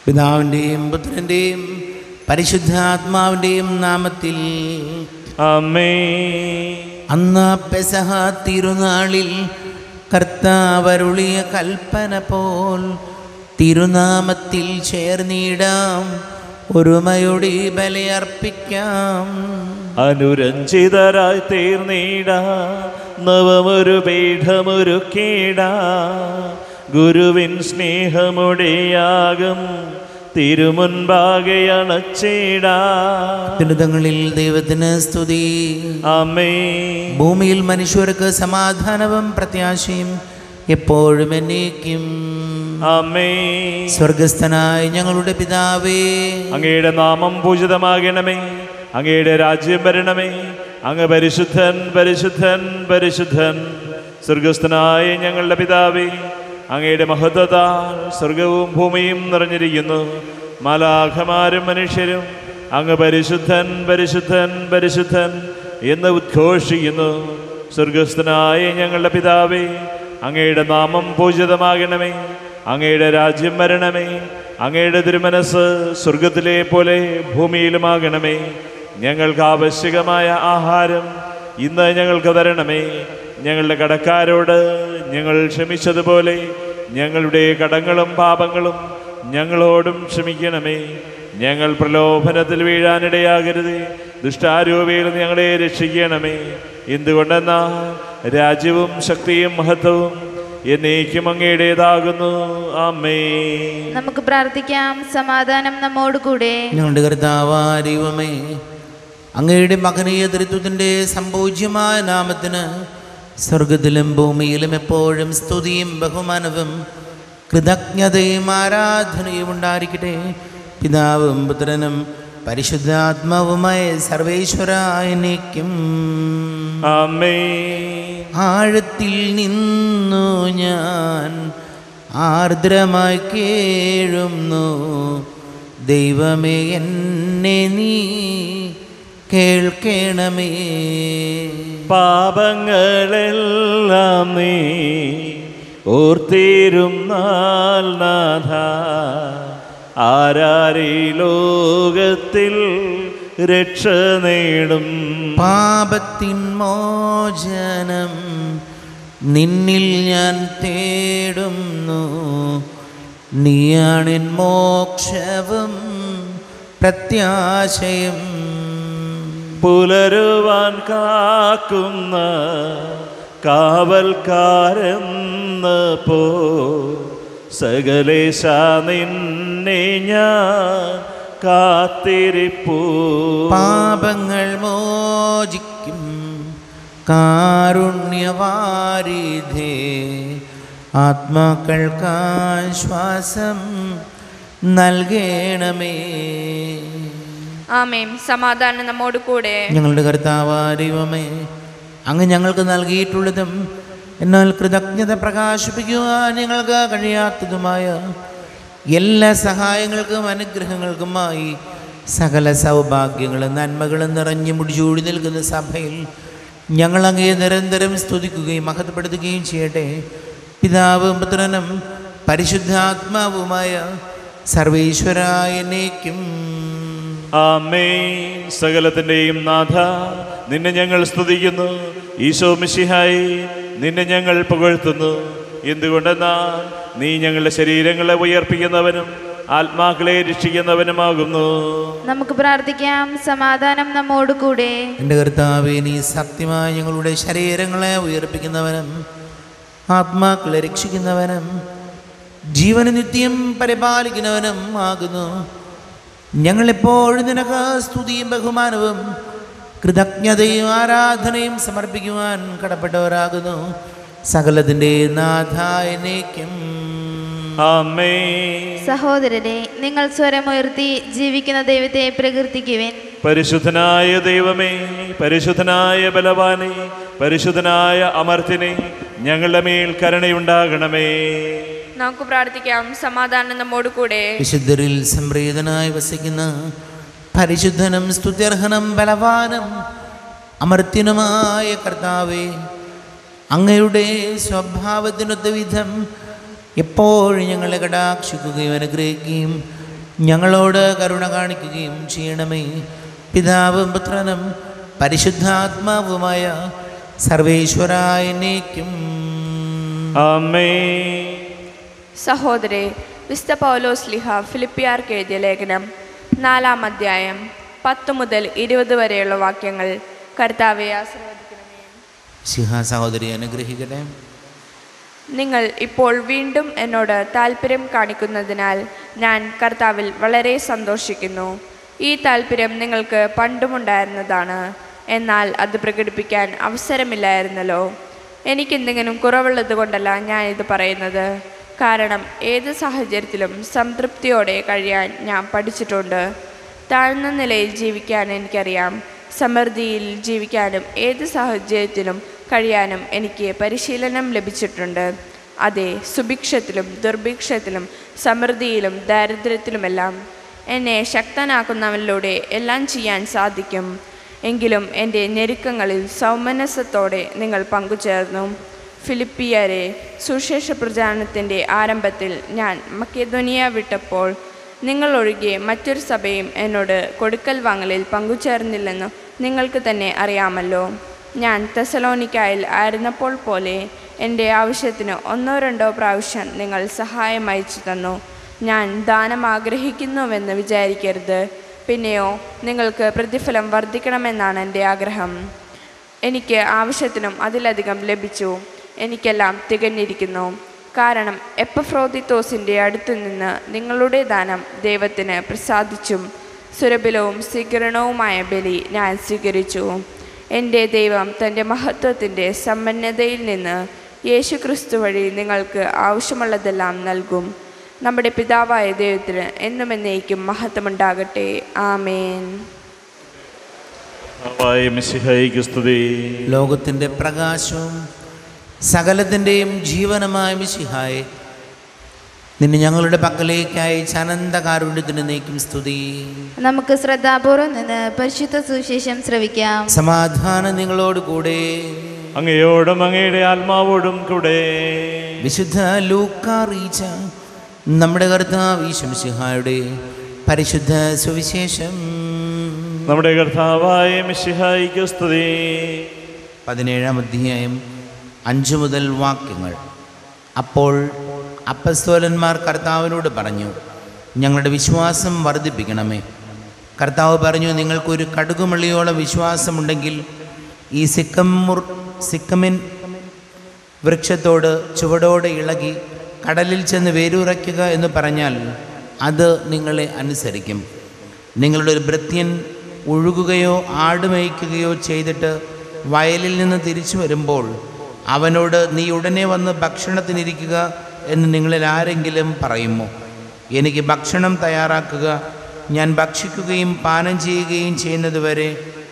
പിതാവിൻ്റെയും പുത്രൻ്റെയും പരിശുദ്ധാത്മാവിൻ്റെയും നാമത്തിൽ അമ്മേ അന്ന് പെസഹ തിരുനാളിൽ കർത്താവരുളിയ കൽപ്പന പോൽ തിരുനാമത്തിൽ ചേർന്നിടാം ഒരുമയുടെ ബലിയർപ്പിക്കാം അനുരഞ്ജിതരായി തീർന്നീട നവമൊരു പീഠമൊരുക്കീട ഗുരുവിൻ സ്നേഹമുടെയാകും തിരുമുൻപാകെ അണച്ചീട ദുരിതങ്ങളിൽ ദൈവത്തിന് സ്തുതി അമ്മേ ഭൂമിയിൽ മനുഷ്യർക്ക് സമാധാനവും പ്രത്യാശയും എപ്പോഴും എന്നേക്കും അമ്മേ സ്വർഗസ്ഥനായ ഞങ്ങളുടെ പിതാവേ അങ്ങയുടെ നാമം പൂജിതമാകണമേ അങ്ങയുടെ രാജ്യം വരണമേ അങ്ങ് പരിശുദ്ധൻ പരിശുദ്ധൻ പരിശുദ്ധൻ സ്വർഗസ്ഥനായ ഞങ്ങളുടെ പിതാവേ അങ്ങയുടെ മഹത്വത്താൽ സ്വർഗവും ഭൂമിയും നിറഞ്ഞിരിക്കുന്നു മാലാഖമാരും മനുഷ്യരും അങ്ങ് പരിശുദ്ധൻ പരിശുദ്ധൻ പരിശുദ്ധൻ എന്ന് ഉദ്ഘോഷിക്കുന്നു സ്വർഗസ്ഥനായ ഞങ്ങളുടെ പിതാവേ അങ്ങയുടെ നാമം പൂജിതമാകണമേ അങ്ങയുടെ രാജ്യം വരണമേ അങ്ങയുടെ തിരുമനസ് സ്വർഗത്തിലെ പോലെ ഭൂമിയിലുമാകണമേ ഞങ്ങൾക്ക് ആവശ്യകമായ ആഹാരം ഇന്ന് ഞങ്ങൾക്ക് തരണമേ ഞങ്ങളുടെ കടക്കാരോട് ഞങ്ങൾ ക്ഷമിച്ചതുപോലെ ഞങ്ങളുടെ കടങ്ങളും പാപങ്ങളും ഞങ്ങളോടും ക്ഷമിക്കണമേ ഞങ്ങൾ പ്രലോഭനത്തിൽ വീഴാനിടയാകരുത് ദുഷ്ടാരൂപയിൽ നിന്ന് ഞങ്ങളെ രക്ഷിക്കണമേ എന്തുകൊണ്ടെന്നാൽ രാജ്യവും ശക്തിയും മഹത്വവും എന്നേക്കും അങ്ങയുടേതാകുന്നു അമ്മേ നമുക്ക് പ്രാർത്ഥിക്കാം സമാധാനം നമ്മോട് കൂടെ ഞങ്ങളുടെ കർത്താവാരിവമേ അങ്ങയുടെ മകനീയ തൃത്വത്തിൻ്റെ സംപൂജ്യമായ നാമത്തിന് സ്വർഗത്തിലും ഭൂമിയിലും എപ്പോഴും സ്തുതിയും ബഹുമാനവും കൃതജ്ഞതയും ആരാധനയും ഉണ്ടായിരിക്കട്ടെ പിതാവും പുത്രനും പരിശുദ്ധാത്മാവുമായ സർവേശ്വരായനേക്കും അമ്മേ ആഴത്തിൽ നിന്നു ഞാൻ ആർദ്രമായി കേഴുന്നു ദൈവമേ എന്നെ നീ കേൾക്കണമേ പാപങ്ങളെല്ലാം നീ ഓർത്തിരുന്നാൽ നാഥ ആരാരി ലോകത്തിൽ രക്ഷ നേടും പാപത്തിൻ മോചനം നിന്നിൽ ഞാൻ തേടുന്നു നീയാണെൻ മോക്ഷവും പ്രത്യാശയും പുലരുവാൻ കാക്കുന്ന കാവൽക്കാരെന്ന പോ സകലേശ നിന്നെ ഞാൻ കാത്തിരിപ്പൂ പാപങ്ങൾ മോചിക്കും കാരുണ്യവാരിധേ ആത്മാക്കൾക്കാശ്വാസം നൽകണമേ ആമേം സമാധാനം നമ്മോട് കൂടെ ഞങ്ങളുടെ കർത്താവാരിവമേ അങ്ങ് ഞങ്ങൾക്ക് നൽകിയിട്ടുള്ളതും എന്നാൽ കൃതജ്ഞത പ്രകാശിപ്പിക്കുവാൻ ഞങ്ങൾക്ക് കഴിയാത്തതുമായ എല്ലാ സഹായങ്ങൾക്കും അനുഗ്രഹങ്ങൾക്കുമായി സകല സൗഭാഗ്യങ്ങളും നന്മകളും നിറഞ്ഞു മുടിചൂടി നിൽക്കുന്ന സഭയിൽ ഞങ്ങൾ അങ്ങേ നിരന്തരം സ്തുതിക്കുകയും മഹത്വപ്പെടുത്തുകയും ചെയ്യട്ടെ പിതാവും പുത്രനും പരിശുദ്ധാത്മാവുമായ സർവേശ്വരായനേക്കും ആമേ സകലത്തിൻ്റെയും നാഥ നിന്നെ ഞങ്ങൾ സ്തുതിക്കുന്നു ഈശോ മിശിഹായി നിന്നെ ഞങ്ങൾ പുകഴ്ത്തുന്നു എന്തുകൊണ്ടെന്നാൽ നീ ഞങ്ങളുടെ ശരീരങ്ങളെ ഉയർപ്പിക്കുന്നവനും ആത്മാക്കളെ രക്ഷിക്കുന്നവനുമാകുന്നു നമുക്ക് പ്രാർത്ഥിക്കാം സമാധാനം നമ്മോട് കൂടെ എൻ്റെ കർത്താവേ നീ സത്യമായി ഞങ്ങളുടെ ശരീരങ്ങളെ ഉയർപ്പിക്കുന്നവനും ആത്മാക്കളെ രക്ഷിക്കുന്നവനും ജീവന നിത്യം പരിപാലിക്കുന്നവനും ആകുന്നു ഞങ്ങളെപ്പോഴും നിനക്ക് സ്തുതിയും ബഹുമാനവും കൃതജ്ഞതയും ആരാധനയും സമർപ്പിക്കുവാൻ കടപ്പെട്ടവരാകുന്നു സകലത്തിൻ്റെ നാഥായനേക്കും ആമേ സഹോദരരെ നിങ്ങൾ സ്വരമുയർത്തി ജീവിക്കുന്ന ദൈവത്തെ പ്രകീർത്തിക്കുവിൻ പരിശുദ്ധനായ ദൈവമേ പരിശുദ്ധനായ ബലവാനെ പരിശുദ്ധനായ അമർത്തിനെ ഞങ്ങളുടെ മേൽ കരുണയുണ്ടാകണമേ നമുക്ക് പ്രാർത്ഥിക്കാം സമാധാനം നമ്മോട് കൂടെ വിശുദ്ധരിൽ സംപ്രീതനായി വസിക്കുന്ന പരിശുദ്ധനും സ്തുത്യർഹനം ബലവാനും അമർത്യനുമായ കർത്താവേ അങ്ങയുടെ സ്വഭാവത്തിനൊത്ത വിധം എപ്പോഴും ഞങ്ങളെ കടാക്ഷിക്കുകയും അനുഗ്രഹിക്കുകയും ഞങ്ങളോട് കരുണ കാണിക്കുകയും ചെയ്യണമേ പിതാവും പുത്രനും പരിശുദ്ധാത്മാവുമായ സർവേശ്വരായനേക്കും അമ്മേ സഹോദരെ വിസ്ത പൗലോസ് ലിഹ ഫിലിപ്പിയാർക്ക് എഴുതിയ ലേഖനം നാലാം അധ്യായം പത്ത് മുതൽ ഇരുപത് വരെയുള്ള വാക്യങ്ങൾ കർത്താവെ ആശീർവദിക്കണമേ സിംഹ സഹോദരി അനുഗ്രഹിക്കട്ടെ നിങ്ങൾ ഇപ്പോൾ വീണ്ടും എന്നോട് താല്പര്യം കാണിക്കുന്നതിനാൽ ഞാൻ കർത്താവിൽ വളരെ സന്തോഷിക്കുന്നു ഈ താല്പര്യം നിങ്ങൾക്ക് പണ്ടുമുണ്ടായിരുന്നതാണ് എന്നാൽ അത് പ്രകടിപ്പിക്കാൻ അവസരമില്ലായിരുന്നല്ലോ എനിക്കെന്തെങ്കിലും കുറവുള്ളത് കൊണ്ടല്ല ഞാൻ ഇത് പറയുന്നത് കാരണം ഏത് സാഹചര്യത്തിലും സംതൃപ്തിയോടെ കഴിയാൻ ഞാൻ പഠിച്ചിട്ടുണ്ട് താഴ്ന്ന നിലയിൽ ജീവിക്കാൻ എനിക്കറിയാം സമൃദ്ധിയിൽ ജീവിക്കാനും ഏത് സാഹചര്യത്തിലും കഴിയാനും എനിക്ക് പരിശീലനം ലഭിച്ചിട്ടുണ്ട് അതെ സുഭിക്ഷത്തിലും ദുർഭിക്ഷത്തിലും സമൃദ്ധിയിലും ദാരിദ്ര്യത്തിലുമെല്ലാം എന്നെ ശക്തനാക്കുന്നവനിലൂടെ എല്ലാം ചെയ്യാൻ സാധിക്കും എങ്കിലും എൻ്റെ ഞെരുക്കങ്ങളിൽ സൗമനസ്സത്തോടെ നിങ്ങൾ പങ്കുചേർന്നു ഫിലിപ്പിയരെ സുശേഷ പ്രചാരണത്തിൻ്റെ ആരംഭത്തിൽ ഞാൻ മക്കേദ്വനിയ വിട്ടപ്പോൾ നിങ്ങളൊഴികെ മറ്റൊരു സഭയും എന്നോട് കൊടുക്കൽ വാങ്ങലിൽ പങ്കുചേർന്നില്ലെന്ന് നിങ്ങൾക്ക് തന്നെ അറിയാമല്ലോ ഞാൻ തെസലോനിക്കായിൽ ആയിരുന്നപ്പോൾ പോലെ എൻ്റെ ആവശ്യത്തിന് ഒന്നോ രണ്ടോ പ്രാവശ്യം നിങ്ങൾ സഹായം അയച്ചു തന്നു ഞാൻ ദാനം ആഗ്രഹിക്കുന്നുവെന്ന് വിചാരിക്കരുത് പിന്നെയോ നിങ്ങൾക്ക് പ്രതിഫലം വർദ്ധിക്കണമെന്നാണ് എൻ്റെ ആഗ്രഹം എനിക്ക് ആവശ്യത്തിനും അതിലധികം ലഭിച്ചു എനിക്കെല്ലാം തികഞ്ഞിരിക്കുന്നു കാരണം എപ്പഫ്രോദിത്തോസിൻ്റെ അടുത്തു നിന്ന് നിങ്ങളുടെ ദാനം ദൈവത്തിന് പ്രസാദിച്ചും സുരഭിലവും സ്വീകരണവുമായ ബലി ഞാൻ സ്വീകരിച്ചു എൻ്റെ ദൈവം തൻ്റെ മഹത്വത്തിൻ്റെ സമ്പന്നതയിൽ നിന്ന് യേശു ക്രിസ്തു വഴി നിങ്ങൾക്ക് ആവശ്യമുള്ളതെല്ലാം നൽകും നമ്മുടെ പിതാവായ ദൈവത്തിന് എന്നും എന്നേക്കും മഹത്വമുണ്ടാകട്ടെ ആമേൻ കർത്താവായ മിശിഹായിക്ക് സ്തുതി ലോകത്തിൻ്റെ പ്രകാശവും സകലത്തിൻ്റെയും ജീവനമായ മിശിഹായെ നിന്നെ ഞങ്ങളുടെ പക്കലേക്കായി അനന്തകാരുണ്യത്തിന് നീക്കും സ്തുതി നമുക്ക് ശ്രദ്ധാപൂർവം നിന്ന് പരിശുദ്ധ സുവിശേഷം ശ്രവിക്കാം സമാധാനം നിങ്ങളോട് കൂടെ അങ്ങയോടും അങ്ങയുടെ ആത്മാവോടും കൂടെ വിശുദ്ധ ലൂക്കാറീച്ച നമ്മുടെ കർത്താവ് ഈശംസിഹായുടെ പരിശുദ്ധ സുവിശേഷം നമ്മുടെ കർത്താവായ മിശിഹായിക്ക് സ്തുതി പതിനേഴാം അധ്യായം അഞ്ചു മുതൽ വാക്യങ്ങൾ അപ്പോൾ അപ്പസ്തോലന്മാർ കർത്താവിനോട് പറഞ്ഞു ഞങ്ങളുടെ വിശ്വാസം വർദ്ധിപ്പിക്കണമേ കർത്താവ് പറഞ്ഞു നിങ്ങൾക്കൊരു കടുകുമള്ളിയോളം വിശ്വാസമുണ്ടെങ്കിൽ ഈ സിക്കമ്മുർ സിക്കമിൻ വൃക്ഷത്തോട് ചുവടോടെ ഇളകി കടലിൽ ചെന്ന് വേരുറയ്ക്കുക എന്ന് പറഞ്ഞാൽ അത് നിങ്ങളെ അനുസരിക്കും നിങ്ങളുടെ ഒരു ഭൃത്യൻ ഒഴുകുകയോ ആടുമേയ്ക്കുകയോ ചെയ്തിട്ട് വയലിൽ നിന്ന് തിരിച്ചു വരുമ്പോൾ അവനോട് നീ ഉടനെ വന്ന് ഭക്ഷണത്തിനിരിക്കുക എന്ന് നിങ്ങളിൽ ആരെങ്കിലും പറയുമോ എനിക്ക് ഭക്ഷണം തയ്യാറാക്കുക ഞാൻ ഭക്ഷിക്കുകയും പാനം ചെയ്യുകയും ചെയ്യുന്നതുവരെ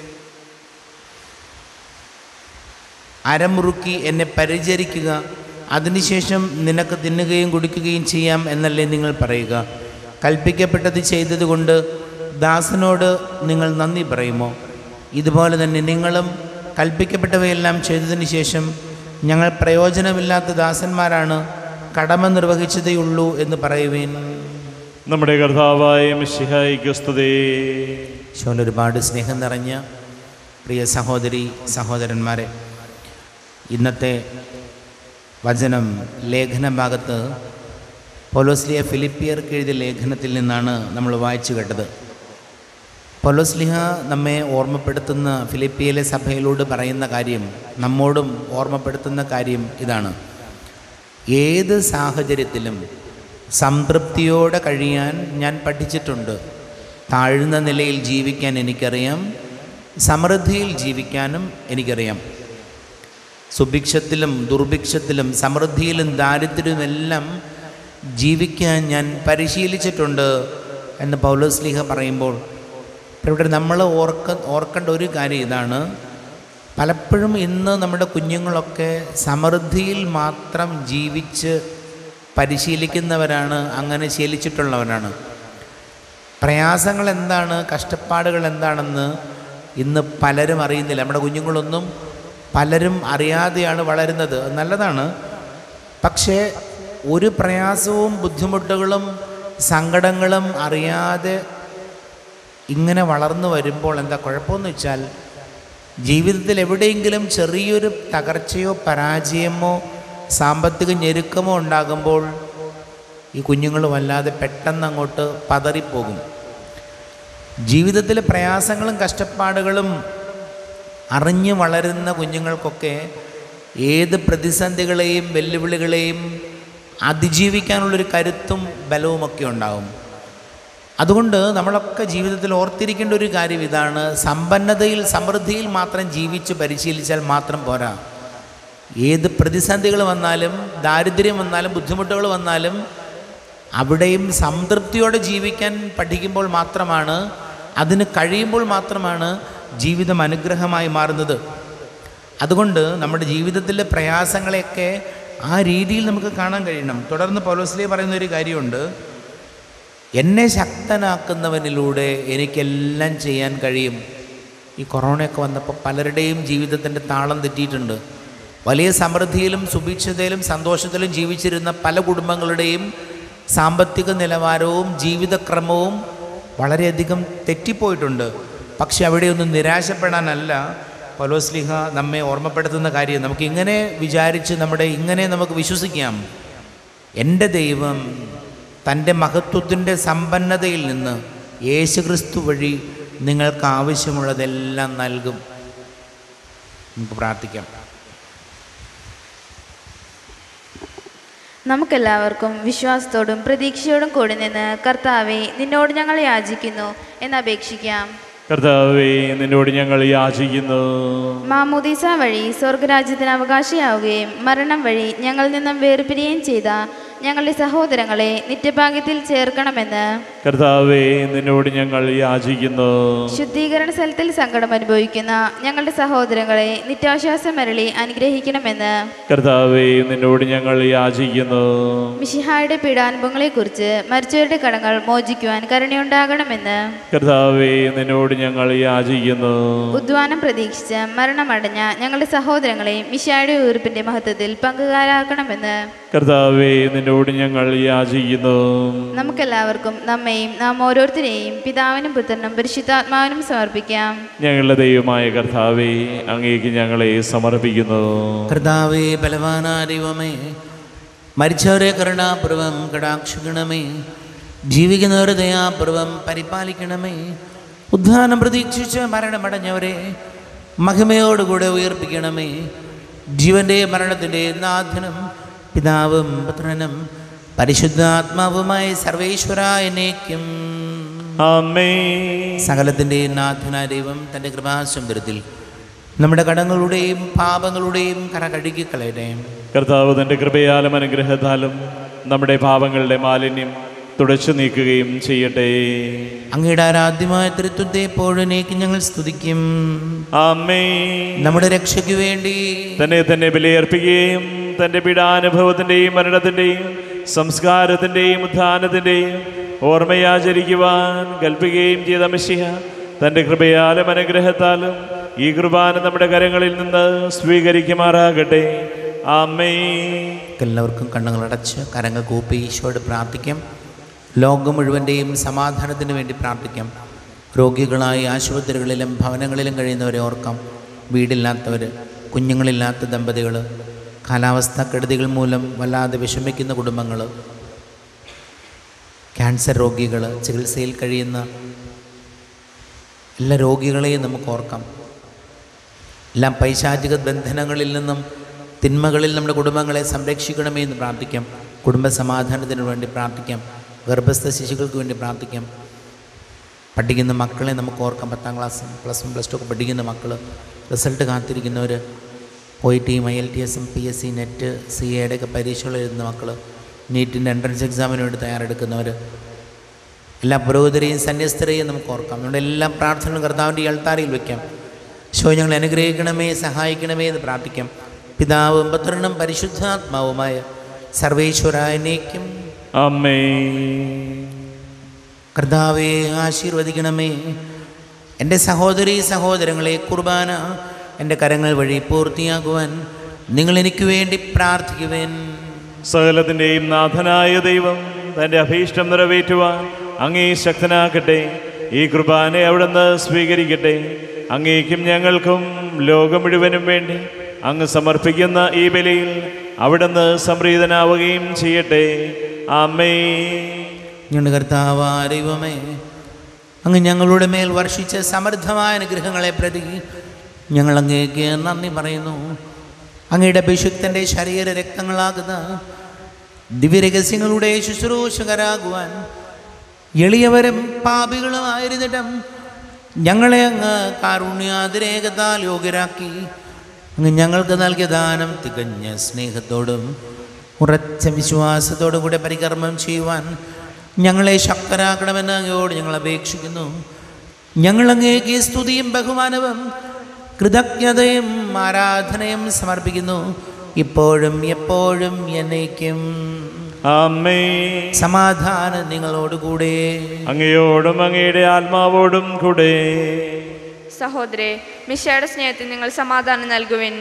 അരമുറുക്കി എന്നെ പരിചരിക്കുക അതിനുശേഷം നിനക്ക് തിന്നുകയും കുടിക്കുകയും ചെയ്യാം എന്നല്ലേ നിങ്ങൾ പറയുക കൽപ്പിക്കപ്പെട്ടത് ചെയ്തതുകൊണ്ട് ദാസനോട് നിങ്ങൾ നന്ദി പറയുമോ ഇതുപോലെ തന്നെ നിങ്ങളും കൽപ്പിക്കപ്പെട്ടവയെല്ലാം ചെയ്തതിന് ശേഷം ഞങ്ങൾ പ്രയോജനമില്ലാത്ത ദാസന്മാരാണ് കടമ നിർവഹിച്ചതേയുള്ളൂ എന്ന് പറയുവേൻ നമ്മുടെ കർത്താവായ മിശിഹായിക്ക് സ്തുതി ശോൻ ഒരുപാട് സ്നേഹം നിറഞ്ഞ പ്രിയ സഹോദരി സഹോദരന്മാരെ ഇന്നത്തെ വചനം ലേഖന ഭാഗത്ത് പൊലോസ്ലിയ ഫിലിപ്പിയർക്ക് എഴുതിയ ലേഖനത്തിൽ നിന്നാണ് നമ്മൾ വായിച്ചു കേട്ടത് പൊലോസ്ലിഹ നമ്മെ ഓർമ്മപ്പെടുത്തുന്ന ഫിലിപ്പിയയിലെ സഭയിലൂടെ പറയുന്ന കാര്യം നമ്മോടും ഓർമ്മപ്പെടുത്തുന്ന കാര്യം ഇതാണ് ഏത് സാഹചര്യത്തിലും സംതൃപ്തിയോടെ കഴിയാൻ ഞാൻ പഠിച്ചിട്ടുണ്ട് താഴ്ന്ന നിലയിൽ ജീവിക്കാൻ എനിക്കറിയാം സമൃദ്ധിയിൽ ജീവിക്കാനും എനിക്കറിയാം സുഭിക്ഷത്തിലും ദുർഭിക്ഷത്തിലും സമൃദ്ധിയിലും ദാരിദ്ര്യവുമെല്ലാം ജീവിക്കാൻ ഞാൻ പരിശീലിച്ചിട്ടുണ്ട് എന്ന് പൗലോസ്ലിഹ പറയുമ്പോൾ ഇവിടെ നമ്മൾ ഓർക്ക ഓർക്കേണ്ട ഒരു കാര്യം ഇതാണ് പലപ്പോഴും ഇന്ന് നമ്മുടെ കുഞ്ഞുങ്ങളൊക്കെ സമൃദ്ധിയിൽ മാത്രം ജീവിച്ച് പരിശീലിക്കുന്നവരാണ് അങ്ങനെ ശീലിച്ചിട്ടുള്ളവരാണ് പ്രയാസങ്ങൾ എന്താണ് കഷ്ടപ്പാടുകൾ എന്താണെന്ന് ഇന്ന് പലരും അറിയുന്നില്ല നമ്മുടെ കുഞ്ഞുങ്ങളൊന്നും പലരും അറിയാതെയാണ് വളരുന്നത് അത് നല്ലതാണ് പക്ഷേ ഒരു പ്രയാസവും ബുദ്ധിമുട്ടുകളും സങ്കടങ്ങളും അറിയാതെ ഇങ്ങനെ വളർന്നു വരുമ്പോൾ എന്താ കുഴപ്പമെന്ന് വെച്ചാൽ ജീവിതത്തിൽ എവിടെയെങ്കിലും ചെറിയൊരു തകർച്ചയോ പരാജയമോ സാമ്പത്തിക ഞെരുക്കമോ ഉണ്ടാകുമ്പോൾ ഈ കുഞ്ഞുങ്ങൾ വല്ലാതെ പെട്ടെന്ന് അങ്ങോട്ട് പതറിപ്പോകും ജീവിതത്തിലെ പ്രയാസങ്ങളും കഷ്ടപ്പാടുകളും അറിഞ്ഞു വളരുന്ന കുഞ്ഞുങ്ങൾക്കൊക്കെ ഏത് പ്രതിസന്ധികളെയും വെല്ലുവിളികളെയും അതിജീവിക്കാനുള്ളൊരു കരുത്തും ബലവുമൊക്കെ ഉണ്ടാവും അതുകൊണ്ട് നമ്മളൊക്കെ ജീവിതത്തിൽ ഓർത്തിരിക്കേണ്ട ഒരു കാര്യം ഇതാണ് സമ്പന്നതയിൽ സമൃദ്ധിയിൽ മാത്രം ജീവിച്ച് പരിശീലിച്ചാൽ മാത്രം പോരാ ഏത് പ്രതിസന്ധികൾ വന്നാലും ദാരിദ്ര്യം വന്നാലും ബുദ്ധിമുട്ടുകൾ വന്നാലും അവിടെയും സംതൃപ്തിയോടെ ജീവിക്കാൻ പഠിക്കുമ്പോൾ മാത്രമാണ് അതിന് കഴിയുമ്പോൾ മാത്രമാണ് ജീവിതം അനുഗ്രഹമായി മാറുന്നത് അതുകൊണ്ട് നമ്മുടെ ജീവിതത്തിലെ പ്രയാസങ്ങളെയൊക്കെ ആ രീതിയിൽ നമുക്ക് കാണാൻ കഴിയണം തുടർന്ന് പൗലോസ്ലി പറയുന്ന ഒരു കാര്യമുണ്ട് എന്നെ ശക്തനാക്കുന്നവനിലൂടെ എനിക്കെല്ലാം ചെയ്യാൻ കഴിയും ഈ കൊറോണയൊക്കെ വന്നപ്പോൾ പലരുടെയും ജീവിതത്തിൻ്റെ താളം തെറ്റിയിട്ടുണ്ട് വലിയ സമൃദ്ധിയിലും സുഭിക്ഷതയിലും സന്തോഷത്തിലും ജീവിച്ചിരുന്ന പല കുടുംബങ്ങളുടെയും സാമ്പത്തിക നിലവാരവും ജീവിതക്രമവും വളരെയധികം തെറ്റിപ്പോയിട്ടുണ്ട് പക്ഷെ അവിടെയൊന്നും നിരാശപ്പെടാനല്ല പലോസ്ലിഹ നമ്മെ ഓർമ്മപ്പെടുത്തുന്ന കാര്യം നമുക്ക് ഇങ്ങനെ വിചാരിച്ച് നമ്മുടെ ഇങ്ങനെ നമുക്ക് വിശ്വസിക്കാം എൻ്റെ ദൈവം തൻ്റെ മഹത്വത്തിൻ്റെ സമ്പന്നതയിൽ നിന്ന് യേശുക്രിസ്തു വഴി നിങ്ങൾക്ക് ആവശ്യമുള്ളതെല്ലാം നൽകും നമുക്ക് പ്രാർത്ഥിക്കാം നമുക്കെല്ലാവർക്കും വിശ്വാസത്തോടും പ്രതീക്ഷയോടും കൂടി നിന്ന് കർത്താവെ നിന്നോട് ഞങ്ങൾ യാചിക്കുന്നു എന്നപേക്ഷിക്കാം കർത്താവേ നിന്നോട് ഞങ്ങൾ യാചിക്കുന്നു മാമോദീസ വഴി സ്വർഗരാജ്യത്തിന് അവകാശിയാവുകയും മരണം വഴി ഞങ്ങളിൽ നിന്നും വേർപിരിയുകയും ചെയ്ത ഞങ്ങളുടെ സഹോദരങ്ങളെ നിത്യഭാഗ്യത്തിൽ ചേർക്കണമെന്ന് കർത്താവേ നിന്നോട് ഞങ്ങൾ യാചിക്കുന്നു ശുദ്ധീകരണ സ്ഥലത്തിൽ സങ്കടം അനുഭവിക്കുന്ന ഞങ്ങളുടെ സഹോദരങ്ങളെ നിത്യാശ്വാസം മരളി അനുഗ്രഹിക്കണമെന്ന് കർത്താവേ നിന്നോട് ഞങ്ങൾ യാചിക്കുന്നു മിഷിഹായുടെ പീഡാനുഭവങ്ങളെക്കുറിച്ച് മരിച്ചവരുടെ കടങ്ങൾ മോചിക്കുവാൻ കരുണയുണ്ടാകണമെന്ന് കർത്താവേ നിന്നോട് ഞങ്ങൾ യാചിക്കുന്നു ഉദ്വാനം പ്രതീക്ഷിച്ച് മരണമടഞ്ഞ ഞങ്ങളുടെ സഹോദരങ്ങളെ മിഷിഹായുടെ ഉയർപ്പിന്റെ മഹത്വത്തിൽ പങ്കുകാരാക്കണമെന്ന് കർത്താവേ നിന്നോട് ഞങ്ങൾ യാചിക്കുന്നു നമുക്കെല്ലാവർക്കും നമ്മെയും നാം ഓരോരുത്തരെയും പിതാവിനും പുത്രനും പരിശുദ്ധാത്മാവിനും സമർപ്പിക്കാം ഞങ്ങളുടെ ദൈവമായ കർത്താവേ അങ്ങേക്ക് ഞങ്ങളെ സമർപ്പിക്കുന്നു കർത്താവേ ബലവാനായ ദൈവമേ മരിച്ചവരെ കരുണാപൂർവം കടാക്ഷിക്കണമേ ജീവിക്കുന്നവരെ ദയാപൂർവം പരിപാലിക്കണമേ ഉദ്ധാനം പ്രതീക്ഷിച്ച് മരണമടഞ്ഞവരെ മഹിമയോടുകൂടെ ഉയർപ്പിക്കണമേ ജീവന്റെ മരണത്തിൻ്റെ നാഥനും പിതാവും പുത്രനും പരിശുദ്ധാത്മാവുമായി സർവേശ്വര എന്നേക്കും അമ്മേ സകലത്തിൻ്റെ നാഥനായ ദൈവം തൻ്റെ കൃപാസംബരത്തിൽ നമ്മുടെ കടങ്ങളുടെയും പാപങ്ങളുടെയും കറ കഴുകിക്കളയട്ടെ കർത്താവ് തൻ്റെ കൃപയാലും അനുഗ്രഹത്താലും നമ്മുടെ പാപങ്ങളുടെ മാലിന്യം തുടച്ചു നീക്കുകയും ചെയ്യട്ടെ അങ്ങയുടെ ആരാധ്യമായ തൃത്വത്തെ എപ്പോഴേക്ക് ഞങ്ങൾ സ്തുതിക്കും അമ്മേ നമ്മുടെ രക്ഷയ്ക്ക് വേണ്ടി തന്നെ തന്നെ ബലിയർപ്പിക്കുകയും തൻ്റെ പീഡാനുഭവത്തിൻ്റെയും മരണത്തിൻ്റെയും സംസ്കാരത്തിൻ്റെയും ഉത്ഥാനത്തിൻ്റെയും ഓർമ്മയാചരിക്കുവാൻ കൽപ്പിക്കുകയും ചെയ്ത മിശിഹ തൻ്റെ കൃപയാലും അനുഗ്രഹത്താലും ഈ കുർബാന നമ്മുടെ കരങ്ങളിൽ നിന്ന് സ്വീകരിക്കുമാറാകട്ടെ അമ്മേ എല്ലാവർക്കും കണ്ണുകളടച്ച് കരങ്ങൾ കൂപ്പി ഈശോയോട് പ്രാർത്ഥിക്കാം ലോകം മുഴുവൻ്റെയും സമാധാനത്തിന് വേണ്ടി പ്രാർത്ഥിക്കാം രോഗികളായി ആശുപത്രികളിലും ഭവനങ്ങളിലും കഴിയുന്നവരെ ഓർക്കാം വീടില്ലാത്തവർ കുഞ്ഞുങ്ങളില്ലാത്ത ദമ്പതികൾ കാലാവസ്ഥ കെടുതികൾ മൂലം വല്ലാതെ വിഷമിക്കുന്ന കുടുംബങ്ങൾ ക്യാൻസർ രോഗികൾ ചികിത്സയിൽ കഴിയുന്ന എല്ലാ രോഗികളെയും നമുക്ക് ഓർക്കാം എല്ലാം പൈശാചിക ബന്ധനങ്ങളിൽ നിന്നും തിന്മകളിൽ നമ്മുടെ കുടുംബങ്ങളെ സംരക്ഷിക്കണമേ എന്ന് പ്രാർത്ഥിക്കാം കുടുംബ സമാധാനത്തിന് വേണ്ടി പ്രാർത്ഥിക്കാം ഗർഭസ്ഥ ശിശുക്കൾക്ക് വേണ്ടി പ്രാർത്ഥിക്കാം പഠിക്കുന്ന മക്കളെ നമുക്ക് ഓർക്കാം പത്താം class plus one plus two ഒക്കെ പഠിക്കുന്ന മക്കൾ റിസൾട്ട് കാത്തിരിക്കുന്നവർ O T I L T എസും P S C NET C എയുടെ ഒക്കെ പരീക്ഷകൾ എഴുതുന്ന മക്കൾ നീറ്റിൻ്റെ എൻട്രൻസ് എക്സാമിന് വേണ്ടി തയ്യാറെടുക്കുന്നവർ എല്ലാ പുരോഹിതരെയും സന്യസ്തരെയും നമുക്ക് ഓർക്കാം നമ്മുടെ എല്ലാ പ്രാർത്ഥനകളും കർത്താവിൻ്റെ ഈ അൾത്താരയിൽ വയ്ക്കാം ശോ ഞങ്ങളെ അനുഗ്രഹിക്കണമേ സഹായിക്കണമേ എന്ന് പ്രാർത്ഥിക്കാം പിതാവും പുത്രനും പരിശുദ്ധാത്മാവുമായ സർവേശ്വരായനേക്കും അമ്മേ കർത്താവെ ആശീർവദിക്കണമേ എൻ്റെ സഹോദരി സഹോദരങ്ങളെ കുർബാന എൻ്റെ കരങ്ങൾ വഴി പൂർത്തിയാക്കുവാൻ നിങ്ങൾ എനിക്ക് വേണ്ടി പ്രാർത്ഥിക്കുവേൻ സകലത്തിൻ്റെയും നാഥനായ ദൈവം തൻ്റെ അഭീഷ്ടം നിറവേറ്റുവാൻ അങ്ങേ ശക്തനാക്കട്ടെ ഈ കുർബാനെ അവിടുന്ന് സ്വീകരിക്കട്ടെ അങ്ങേക്കും ഞങ്ങൾക്കും ലോകം മുഴുവനും വേണ്ടി അങ്ങ് സമർപ്പിക്കുന്ന ഈ ബലിയിൽ അവിടുന്ന് സംപ്രീതനാവുകയും ചെയ്യട്ടെ അമ്മേ ഞങ്ങളുടെ കർത്താവായ ദൈവമേ അങ്ങ് ഞങ്ങളുടെ മേൽ വർഷിച്ച സമൃദ്ധമായ അനുഗ്രഹങ്ങളെ പ്രതി ഞങ്ങൾ അങ്ങേക്ക് നന്ദി പറയുന്നു അങ്ങയുടെ അഭിഷിക്തൻ്റെ ശരീര രക്തങ്ങളാകുന്ന ദിവ്യരഹസ്യങ്ങളുടെ ശുശ്രൂഷകരാകുവാൻ എളിയവരും പാപികളുമായിരുന്നിട്ടും ഞങ്ങളെ അങ്ങ് കാരുണ്യാതിരേകത്താൽ യോഗ്യരാക്കി അങ്ങ് ഞങ്ങൾക്ക് നൽകിയ ദാനം തികഞ്ഞ സ്നേഹത്തോടും ഉറച്ച വിശ്വാസത്തോടും കൂടെ പരികർമ്മം ചെയ്യുവാൻ ഞങ്ങളെ ശക്തരാക്കണമെന്ന് അങ്ങയോട് ഞങ്ങൾ അപേക്ഷിക്കുന്നു ഞങ്ങൾ അങ്ങേക്ക് സ്തുതിയും ബഹുമാനവും കൃതജ്ഞതയും ആരാധനയും സമർപ്പിക്കുന്നു ഇപ്പോഴും എപ്പോഴും എന്നേക്കും അമ്മേ സമാധാനം നിങ്ങളോടുകൂടെ അങ്ങയോടും അങ്ങയുടെ ആത്മാവോടും കൂടെ സഹോദരെ മിശയുടെ സ്നേഹത്തിൽ നിങ്ങൾ സമാധാനം നൽകുവിൻ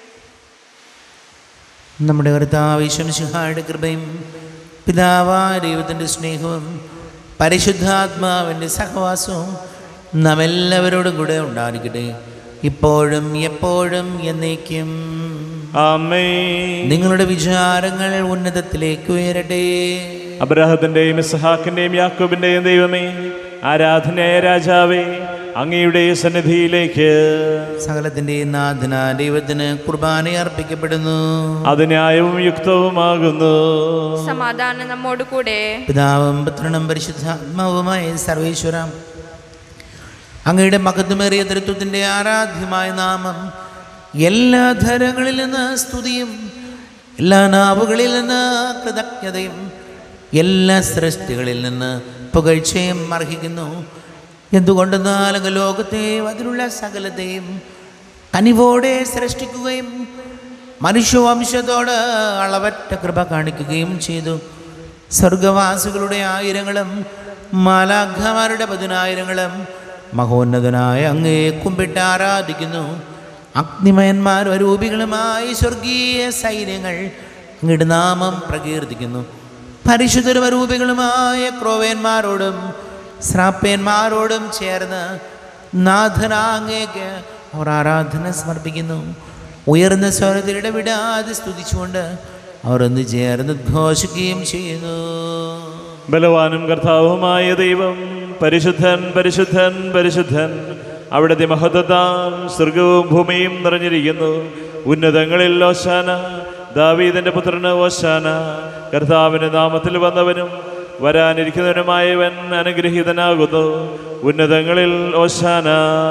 നമ്മുടെ കർത്താവിശ്വംശിഹായുടെ കൃപയും പിതാവായ ദൈവത്തിൻ്റെ സ്നേഹവും പരിശുദ്ധാത്മാവിൻ്റെ സഹവാസവും നാം എല്ലാവരോടും കൂടെ ഉണ്ടായിരിക്കട്ടെ ഇപ്പോഴും എപ്പോഴും എന്നേക്കും അമ്മേ നിങ്ങളുടെ വിചാരങ്ങൾ ഉന്നതത്തിലേക്ക് ഉയരട്ടെ അബ്രാഹത്തിന്റെയും ഇസ്ഹാക്കിന്റെയും യാക്കോബിന്റെയും ദൈവമേ ആരാധനയായ രാജാവേ അങ്ങയുടെ സന്നിധിയിലേക്ക് സകലത്തിൻ്റെ നാഥന ദൈവത്തിന് കുർബാന അർപ്പിക്കപ്പെടുന്നു അത് ന്യായവും യുക്തവുമാകുന്നു സമാധാനം നമ്മോട് കൂടെ പിതാവും പുത്രനും പരിശുദ്ധാത്മാവുമായ സർവേശ്വരം അങ്ങയുടെ മഹത്വമേറിയ തൃത്വത്തിൻ്റെ ആരാധ്യമായ നാമം എല്ലാ ധരങ്ങളിൽ നിന്ന് സ്തുതിയും എല്ലാ നാവുകളിൽ നിന്ന് കൃതജ്ഞതയും എല്ലാ സൃഷ്ടികളിൽ നിന്ന് പുകഴ്ചയും അർഹിക്കുന്നു എന്തുകൊണ്ടെന്നാൽ അങ്ങ് ലോകത്തെയും അതിലുള്ള സകലത്തെയും കനിവോടെ സൃഷ്ടിക്കുകയും മനുഷ്യവംശത്തോട് അളവറ്റ കൃപ കാണിക്കുകയും ചെയ്തു സ്വർഗവാസികളുടെ ആയിരങ്ങളും മാലാഖമാരുടെ പതിനായിരങ്ങളും മഹോന്നതനായ അങ്ങേ കുമ്പിട്ട് ആരാധിക്കുന്നു അഗ്നിമയന്മാരും അരൂപികളുമായി സ്വർഗീയ സൈന്യങ്ങൾ അങ്ങയുടെ നാമം പ്രകീർത്തിക്കുന്നു പരിശുദ്ധരും അരൂപികളുമായ ക്രോവേന്മാരോടും ശ്രാപ്പേന്മാരോടും ചേർന്ന് നാഥനാങ്ങേക്ക് അവർ ആരാധന സമർപ്പിക്കുന്നു ഉയർന്ന സ്വരത്തിൽ ഇടവിടാതെ സ്തുതിച്ചുകൊണ്ട് അവർ ഒന്ന് ചേർന്ന് ഘോഷിക്കുകയും ചെയ്യുന്നു ബലവാനും കർത്താവുമായ ദൈവം പരിശുദ്ധൻ പരിശുദ്ധൻ പരിശുദ്ധൻ അവിടുത്തെ മഹത്വത്താൽ സ്വർഗവും ഭൂമിയും നിറഞ്ഞിരിക്കുന്നു ഉന്നതങ്ങളിൽ ഓശാന ദാവീദിന്റെ പുത്രന് ഓശാന കർത്താവിന്റെ നാമത്തിൽ വന്നവനും വരാനിരിക്കുന്നവനുമായവൻ അനുഗ്രഹീതനാകുന്നു ഉന്നതങ്ങളിൽ ഓശാന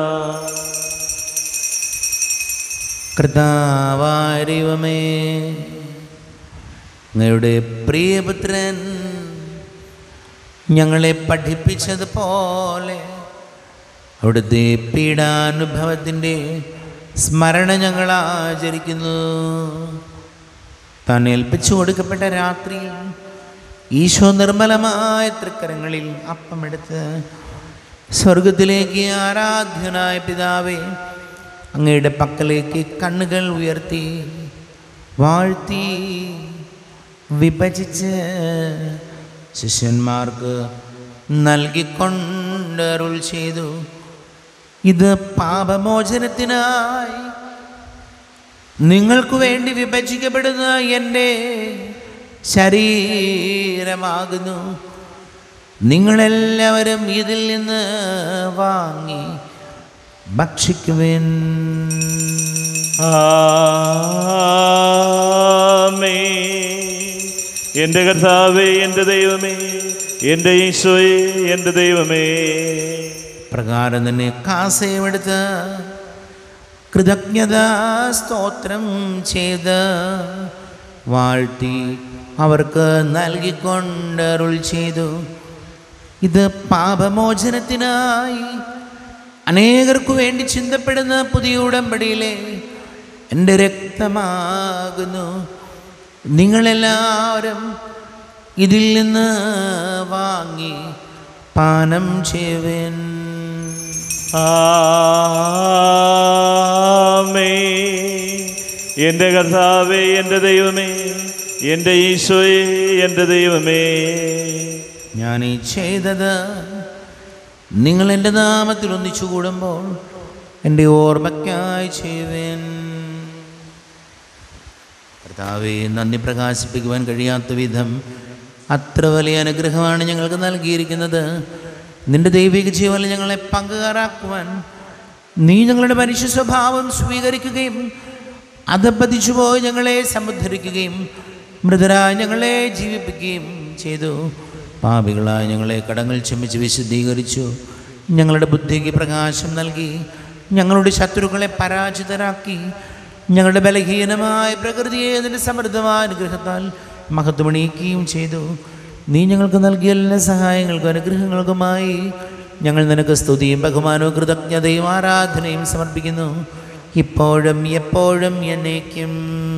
കർത്താവായ ദൈവമേ അങ്ങയുടെ പ്രിയപുത്രൻ ഞങ്ങളെ പഠിപ്പിച്ചതുപോലെ അവിടുത്തെ പീഡാനുഭവത്തിൻ്റെ സ്മരണ ഞങ്ങൾ ആചരിക്കുന്നു താൻ ഏൽപ്പിച്ചു കൊടുക്കപ്പെട്ട രാത്രിയിൽ ഈശോ നിർമ്മലമായ തൃക്കരങ്ങളിൽ അപ്പമെടുത്ത് സ്വർഗത്തിലേക്ക് ആരാധ്യനായ പിതാവേ അങ്ങയുടെ പക്കലേക്ക് കണ്ണുകൾ ഉയർത്തി വാഴ്ത്തി വിഭജിച്ച് ശിഷ്യന്മാർക്ക് നൽകിക്കൊണ്ടരുൾ ചെയ്തു ഇത് പാപമോചനത്തിനായി നിങ്ങൾക്ക് വേണ്ടി വിഭജിക്കപ്പെടുന്ന എൻ്റെ ശരീരമാകുന്നു നിങ്ങളെല്ലാവരും ഇതിൽ നിന്ന് വാങ്ങി ഭക്ഷിക്കുവിൻ ആമേ എൻ്റെ കർത്താവേ എൻ്റെ ദൈവമേ എൻ്റെ ഈശോയെ എൻ്റെ ദൈവമേ പ്രകാരം തന്നെ കാസയുമെടുത്ത് കൃതജ്ഞത സ്തോത്രം ചെയ്ത് വാഴ്ത്തി അവർക്ക് നൽകിക്കൊണ്ടരുൾ ചെയ്തു ഇത് പാപമോചനത്തിനായി അനേകർക്കു വേണ്ടി ചിന്തപ്പെടുന്ന പുതിയ ഉടമ്പടിയിലെ എൻ്റെ രക്തമാകുന്നു നിങ്ങളെല്ലാവരും ഇതിൽ നിന്ന് വാങ്ങി പാനം ചെയ്യുവൻ ആമേ എൻ്റെ കർത്താവേ എൻ്റെ ദൈവമേ എൻ്റെ ഈശോയെ എൻ്റെ ദൈവമേ ഞാൻ ഈ ചെയ്തത് നിങ്ങൾ എൻ്റെ നാമത്തിൽ ഒന്നിച്ചു കൂടുമ്പോൾ എൻ്റെ ഓർമ്മയ്ക്കായി ചെയ്യുവേൻ കർത്താവെ നന്ദി പ്രകാശിപ്പിക്കുവാൻ കഴിയാത്ത വിധം അത്ര വലിയ അനുഗ്രഹമാണ് ഞങ്ങൾക്ക് നൽകിയിരിക്കുന്നത് നിന്റെ ദൈവിക ജീവനിൽ ഞങ്ങളെ പങ്കുകാരാക്കുവാൻ നീ ഞങ്ങളുടെ മനുഷ്യ സ്വഭാവം സ്വീകരിക്കുകയും അധപ്പതിച്ചു പോയി ഞങ്ങളെ സമുദ്ധരിക്കുകയും മൃതരായ ഞങ്ങളെ ജീവിപ്പിക്കുകയും ചെയ്തു പാപികളായ ഞങ്ങളെ കടങ്ങൾ ക്ഷമിച്ച് വിശുദ്ധീകരിച്ചു ഞങ്ങളുടെ ബുദ്ധിക്ക് പ്രകാശം നൽകി ഞങ്ങളുടെ ശത്രുക്കളെ പരാജിതരാക്കി ഞങ്ങളുടെ ബലഹീനമായ പ്രകൃതിയെ അതിൻ്റെ സമൃദ്ധമായ അനുഗ്രഹത്താൽ മഹത്വമണിയിക്കുകയും ചെയ്തു നീ ഞങ്ങൾക്ക് നൽകിയ എല്ലാ സഹായങ്ങൾക്കും അനുഗ്രഹങ്ങൾക്കുമായി ഞങ്ങൾ നിനക്ക് സ്തുതിയും ബഹുമാനവും കൃതജ്ഞതയും ആരാധനയും സമർപ്പിക്കുന്നു ഇപ്പോഴും എപ്പോഴും എന്നേക്കും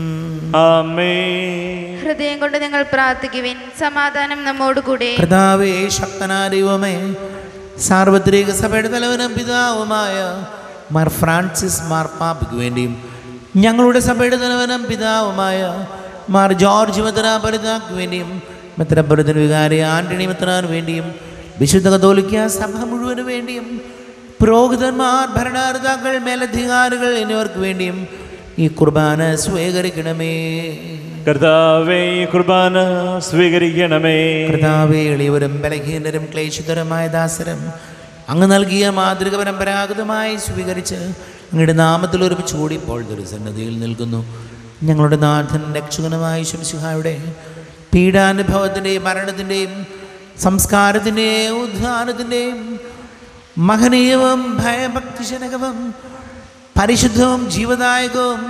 ആമേ ഹൃദയം കൊണ്ട് നിങ്ങൾ പ്രാർത്ഥിക്കുവിൻ സമാധാനം നമ്മോടുകൂടെ കർത്താവേ ശക്തനായ ദൈവമേ സാർവത്രിക സഭയുടെ തലവനും പിതാവുമായ മാർ ഫ്രാൻസിസ് മാർ പാപ്പയ്ക്ക് വേണ്ടിയും ഞങ്ങളുടെ സഭയുടെ തലവനും പിതാവുമായ മാർ ജോർജ് മെത്രാപരിതാക്ക് വേണ്ടിയും മെത്രപുരത്തിന് വികാരി ആന്റണി മെത്രാന് വേണ്ടിയും വിശുദ്ധ കത്തോലിക്ക സഭ മുഴുവന് വേണ്ടിയും പുരോഹിതന്മാർ ഭരണകർത്താക്കൾ മേലധികാരികൾ എന്നിവർക്ക് വേണ്ടിയും ഈ കുർബാന സ്വീകരിക്കണമേ കർത്താവേ ഈ കുർബാന സ്വീകരിക്കണമേ കർത്താവേ എളിയവരും ബലഹീനരും ക്ലേശിതരമായ ദാസരും അങ്ങ് നൽകിയ മാതൃക പരമ്പരാഗതമായി സ്വീകരിച്ച് അങ്ങയുടെ നാമത്തിൽ ഒരുമിച്ച് കൂടി ഇപ്പോൾ ദുരിസന്നതിയിൽ നിൽക്കുന്നു ഞങ്ങളുടെ നാഥൻ രക്ഷകനുമായ ശംസുഹായുടെ പീഡാനുഭവത്തിൻ്റെയും മരണത്തിൻ്റെയും സംസ്കാരത്തിൻ്റെയും ഉദ്ധാനത്തിൻ്റെയും മഹനീയവും ഭയഭക്തിജനകവും പരിശുദ്ധവും ജീവദായകവും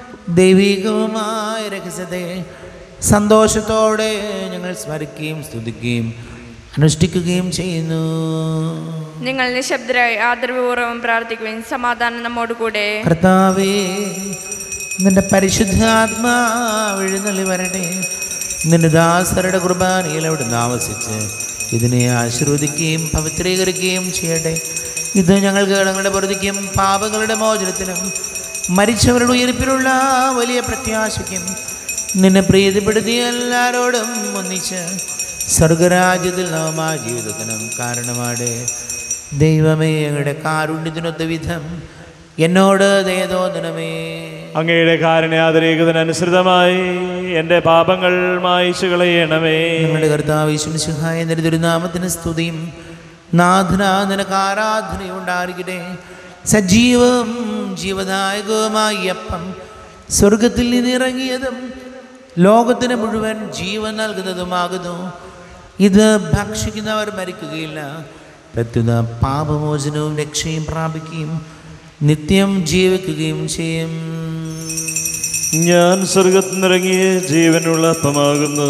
ദൈവികവുമായ രഹസ്യത്തെ സന്തോഷത്തോടെ ഞങ്ങൾ സ്മരിക്കുകയും സ്തുതിക്കുകയും അനുഷ്ഠിക്കുകയും ചെയ്യുന്നു നിങ്ങൾ നിശബ്ദരായി ആദരവപൂർവ്വം പ്രാർത്ഥിക്കുവിൻ സമാധാനം നമ്മോടുകൂടെ കർത്താവേ നിന്റെ പരിശുദ്ധാത്മാവ് എഴുന്നള്ളി വരട്ടെ നിന്റെ ദാസരുടെ കുർബാനയിൽ അവിടെ ആവസിച്ച് ഇതിനെ ആശീർവദിക്കുകയും പവിത്രീകരിക്കുകയും ചെയ്യട്ടെ ഇത് ഞങ്ങൾക്ക് ഞങ്ങളുടെ പൊറുതിക്കും പാപങ്ങളുടെ മോചനത്തിനും മരിച്ചവരുടെ ഉയർപ്പിലുള്ള വലിയ പ്രത്യാശയ്ക്കും നിന്നെ പ്രീതിപ്പെടുത്തിയ എല്ലാവരോടും ഒന്നിച്ച് സ്വർഗരാജ്യത്തിൽ നവമായ ജീവിതത്തിനും കാരണമാണ് ദൈവമേ ഞങ്ങളുടെ കാരുണ്യത്തിനൊത്ത വിധം എന്നോട് ദയതോന്നണമേ അങ്ങയുടെ കാരണയാതിരേകതനുസൃതമായി എൻ്റെ പാപങ്ങൾ മായിച്ചു കളയണമേ ഞങ്ങളുടെ കർത്താവ് യേശുമിശിഹായ നിന്റെ തിരുനാമത്തിന് സ്തുതിയും നാഥന നിനക്ക് ആരാധനയും ഉണ്ടായിരിക്കട്ടെ സജീവവും ജീവദായകവുമായ ഈ അപ്പം സ്വർഗത്തിൽ നിന്നിറങ്ങിയതും ലോകത്തിന് മുഴുവൻ ജീവൻ നൽകുന്നതുമാകുന്നു ഇത് ഭക്ഷിക്കുന്നവർ മരിക്കുകയില്ല പ്രത്യുത പാപമോചനവും രക്ഷയും പ്രാപിക്കുകയും നിത്യം ജീവിക്കുകയും ചെയ്യും ഞാൻ സ്വർഗത്തിനിറങ്ങിയ ജീവനുള്ള അപ്പമാകുന്നു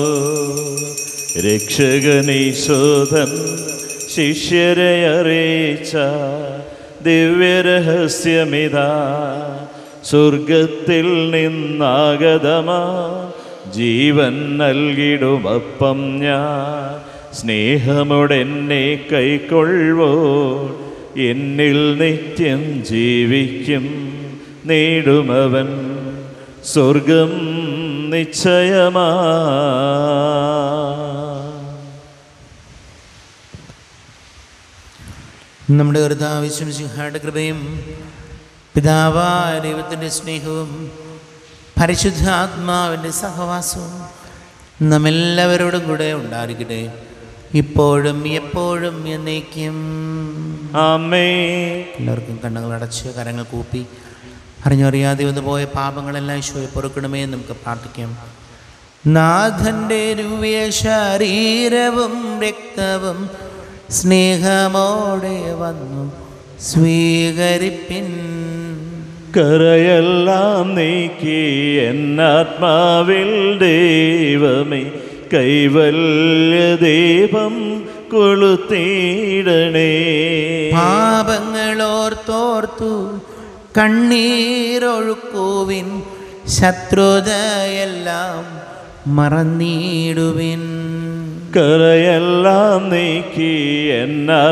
രക്ഷകനീശോധൻ ശിഷ്യരെ അറിയിച്ച ദിവ്യരഹസ്യമിതാ സ്വർഗത്തിൽ നിന്നാഗതമാ ജീവൻ നൽകിടുമപ്പം ഞാൻ സ്നേഹമോടെന്നെ കൈക്കൊള്ളുവോ എന്നിൽ നിത്യം ജീവിക്കും നേടുമവൻ സ്വർഗം നിശ്ചയമാ നമ്മുടെ കർത്താവ് ശംസിഹായുടെ കൃപയും പിതാവായ ദൈവത്തിൻ്റെ സ്നേഹവും പരിശുദ്ധാത്മാവിൻ്റെ സഹവാസവും നമ്മെല്ലാവരോടും കൂടെ ഉണ്ടായിരിക്കട്ടെ ഇപ്പോഴും എപ്പോഴും എന്നേക്കും അമ്മേ എല്ലാവർക്കും കണ്ണുകൾ അടച്ച് കരങ്ങൾ കൂപ്പി അറിഞ്ഞറിയാതെ വന്നു പോയ പാപങ്ങളെല്ലാം ഈശോയെ പൊറുക്കണമേ എന്ന് നമുക്ക് പ്രാർത്ഥിക്കാം നാഥൻ്റെ രൂപയ ശരീരവും രക്തവും സ്നേഹമോടെ വന്നു സ്വീകരിപ്പിൻ കരയെല്ലാം നീക്കി എന്നാത്മാവിൽ ദൈവമേ കൈവല്യ ദീപം കൊളുത്തിയിടണേ പാപങ്ങളോർത്തോർത്തു കണ്ണീരൊഴുക്കുവിൻ ശത്രുതയെല്ലാം മറന്നിടുവിൻ കരയെല്ലാം നീക്കി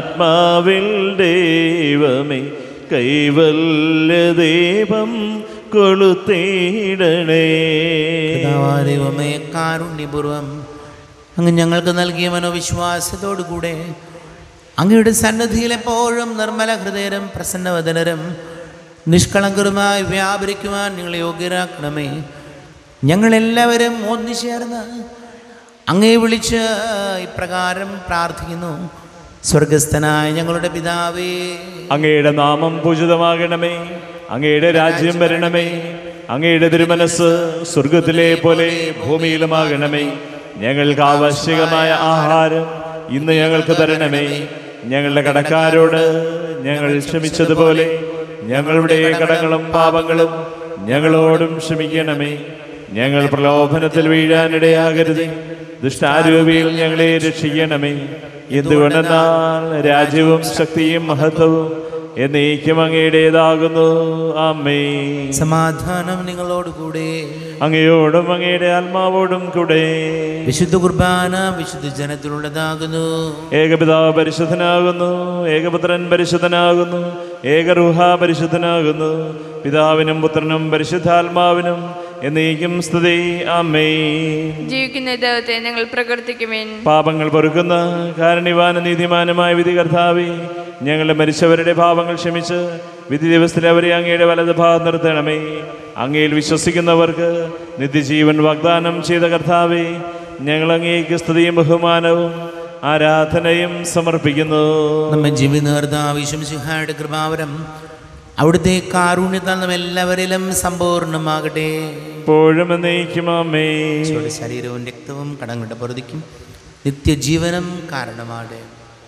എന്നാത്മാവിൽ ദൈവമേ കൈവല്യ ദീപം കൊളുത്തേടണേ പിതാവായ ദൈവമേ കാരുണ്യപൂർവം അങ്ങ് ഞങ്ങൾക്ക് നൽകിയ മനോവിശ്വാസത്തോടുകൂടെ അങ്ങയുടെ സന്നദ്ധിയിൽ എപ്പോഴും നിർമ്മല ഹൃദയരും പ്രസന്നവദനരും നിഷ്കളങ്കരുമായി വ്യാപരിക്കുവാൻ നിങ്ങളെ യോഗ്യരാക്കണമേ ഞങ്ങളെല്ലാവരും ഒന്നിച്ചേർന്ന് അങ്ങേ വിളിച്ച് ഇപ്രകാരം പ്രാർത്ഥിക്കുന്നു സ്വർഗസ്ഥനായ ഞങ്ങളുടെ പിതാവേ അങ്ങയുടെ നാമം പൂജിതമാകണമേ അങ്ങയുടെ രാജ്യം വരണമേ അങ്ങയുടെ തിരുമനസ് സ്വർഗത്തിലെ പോലെ ഭൂമിയിലുമാകണമേ ഞങ്ങൾക്ക് ആവശ്യകമായ ആഹാരം ഇന്ന് ഞങ്ങൾക്ക് തരണമേ ഞങ്ങളുടെ കടക്കാരോട് ഞങ്ങൾ ക്ഷമിച്ചതുപോലെ ഞങ്ങളുടെ കടങ്ങളും പാപങ്ങളും ഞങ്ങളോടും ക്ഷമിക്കണമേ ഞങ്ങൾ പ്രലോഭനത്തിൽ വീഴാനിടയാകരുത് ദുഷ്ടാരൂപിയിൽ ഞങ്ങളെ രക്ഷിക്കണമേ എന്തുകൊണ്ടെന്നാൽ രാജ്യവും ശക്തിയും മഹത്വവും എന്നേക്കും അങ്ങയുടേതാകുന്നു അമ്മേ സമാധാനം നിങ്ങളോടുകൂടെ അങ്ങയോടും അങ്ങയുടെ ആത്മാവോടും കൂടെ വിശുദ്ധ കുർബാന വിശുദ്ധ ജനത്തിലുള്ളതാകുന്നു ഏകപിതാവ് പരിശുദ്ധനാകുന്നു ഏകപുത്രൻ പരിശുദ്ധനാകുന്നു ഏകറുഹ പരിശുദ്ധനാകുന്നു പിതാവിനും പുത്രനും പരിശുദ്ധാത്മാവിനും എന്നേക്കും സ്തുതി അമ്മേ ജീവിക്കുന്ന ദൈവത്തെ നിങ്ങൾ പ്രകീർത്തിക്കുവിൻ പാപങ്ങൾ പൊറുക്കുന്ന കാരണിവാന നീതിമാനുമായ വിധി കർത്താവേ ഞങ്ങളുടെ മരിച്ചവരുടെ പാപങ്ങൾ ക്ഷമിച്ച് വിധി ദിവസത്തിൽ അവരെ അങ്ങയുടെ വലത് ഭാഗം നിർത്തണമേ അങ്ങയിൽ വിശ്വസിക്കുന്നവർക്ക് നിത്യജീവൻ വാഗ്ദാനം ചെയ്ത കർത്താവേ ഞങ്ങൾ അങ്ങേക്ക് സ്തുതിയും ബഹുമാനവും ആരാധനയും സമർപ്പിക്കുന്നു നമ്മെ ജീവി നേർന്ന വിശംസിഹായുടെ കൃപാവരം അവിടുത്തെ കാരുണ്യത്താൽ നാം എല്ലാവരിലും സമ്പൂർണ്ണമാകട്ടെ എപ്പോഴും എന്നേക്കും അമ്മേ ഈശോയുടെ ശരീരവും രക്തവും കടങ്ങളുടെ പൊറുതിക്കും നിത്യജീവനം കാരണമാകട്ടെ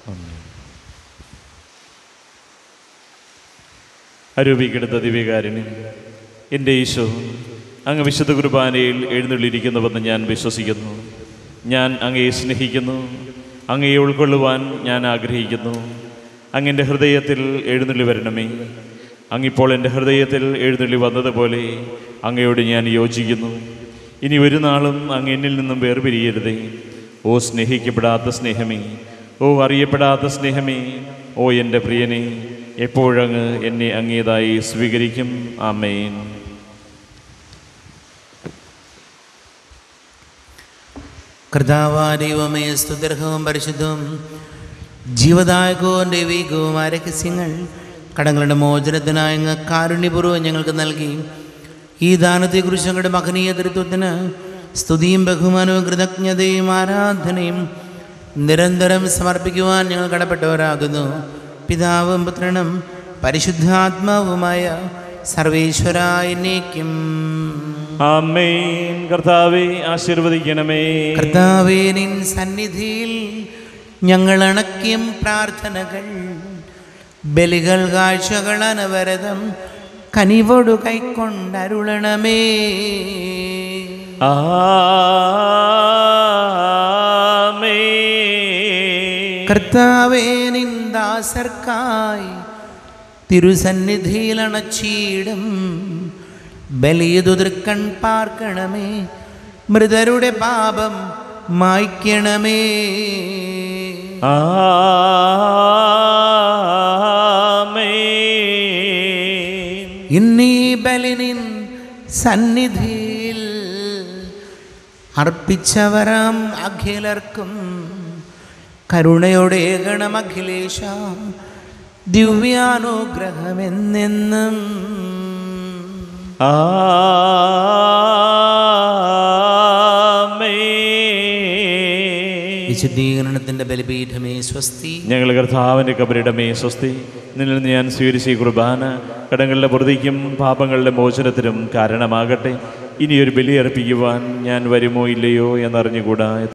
അരൂപിക്കെടുത്ത ദിവ്യകാരിണി എൻ്റെ ഈശോ അങ്ങ് വിശുദ്ധ കുർബാനയിൽ എഴുന്നള്ളിയിരിക്കുന്നുവെന്ന് ഞാൻ വിശ്വസിക്കുന്നു ഞാൻ അങ്ങയെ സ്നേഹിക്കുന്നു അങ്ങയെ ഉൾക്കൊള്ളുവാൻ ഞാൻ ആഗ്രഹിക്കുന്നു അങ്ങൻ്റെ ഹൃദയത്തിൽ എഴുന്നള്ളി വരണമേ അങ്ങിപ്പോൾ എൻ്റെ ഹൃദയത്തിൽ എഴുന്നള്ളി വന്നതുപോലെ അങ്ങയോട് ഞാൻ യോജിക്കുന്നു ഇനി ഒരു നാളും അങ്ങ് എന്നിൽ നിന്നും വേർപിരിയരുതേ ഓ സ്നേഹിക്കപ്പെടാത്ത സ്നേഹമേ ഓ അറിയപ്പെടാത്ത സ്നേഹമേ ഓ എൻ്റെ പ്രിയനെ എപ്പോഴങ്ങ് എന്നെ അങ്ങേതായി സ്വീകരിക്കും ആമേൻ കർത്താവായ ദൈവമേ സ്തുതിർഹവും പരിശുദ്ധവും ജീവദായകവും ദൈവികവുമായ രഹസ്യങ്ങൾ കടങ്ങളുടെ മോചനത്തിനായി അങ്ങ് കാരുണ്യപൂർവ്വം ഞങ്ങൾക്ക് നൽകി ഈ ദാനത്തെക്കുറിച്ച് ഞങ്ങളുടെ മഹനീയ തൃത്വത്തിന് സ്തുതിയും ബഹുമാനവും കൃതജ്ഞതയും ആരാധനയും നിരന്തരം സമർപ്പിക്കുവാൻ ഞങ്ങൾ കടപ്പെട്ടവരാകുന്നു പിതാവും പുത്രനും പരിശുദ്ധാത്മാവുമായ സർവേശ്വരായ എന്നേക്കും ആമേൻ കർത്താവെ ആശീർവദിക്കണമേ കർത്താവേ നിൻ സന്നിധിയിൽ ഞങ്ങൾ അണക്കിയും പ്രാർത്ഥനകൾ ബലികൾ കാഴ്ചകൾ അനവരതം കനിവോടു കൈക്കൊണ്ടരുളണമേ ആമേൻ കർത്താവേ നിൻ ദാസർക്കായി തിരുസന്നിധിയിൽ അണച്ചീടും ബലിയതുതിർക്കൺ പാർക്കണമേ മൃതരുടെ പാപം മായ്ക്കണമേ ആമേൻ ഇന്നീ ബലിനിൻ സന്നിധിയിൽ അർപ്പിച്ചവരാം അഖിലർക്കും കരുണയോടെ ഗണം അഖിലേശ ദിവ്യാനുഗ്രഹമെന്നെന്നും ആമേൻ വിശുദ്ധീകരണത്തിന്റെ ബലിപീഠമേ സ്വസ്തി ഞങ്ങൾ കർത്താവിൻ്റെ കബരിടമേ സ്വസ്തി നിന്നിൽ നിന്ന് ഞാൻ സ്വീകരിച്ച ഈ കുർബാന കടങ്ങളുടെ പൊറുതിക്കും പാപങ്ങളുടെ മോചനത്തിനും കാരണമാകട്ടെ ഇനിയൊരു ബലി അർപ്പിക്കുവാൻ ഞാൻ വരുമോ ഇല്ലയോ എന്നറിഞ്ഞുകൂടാ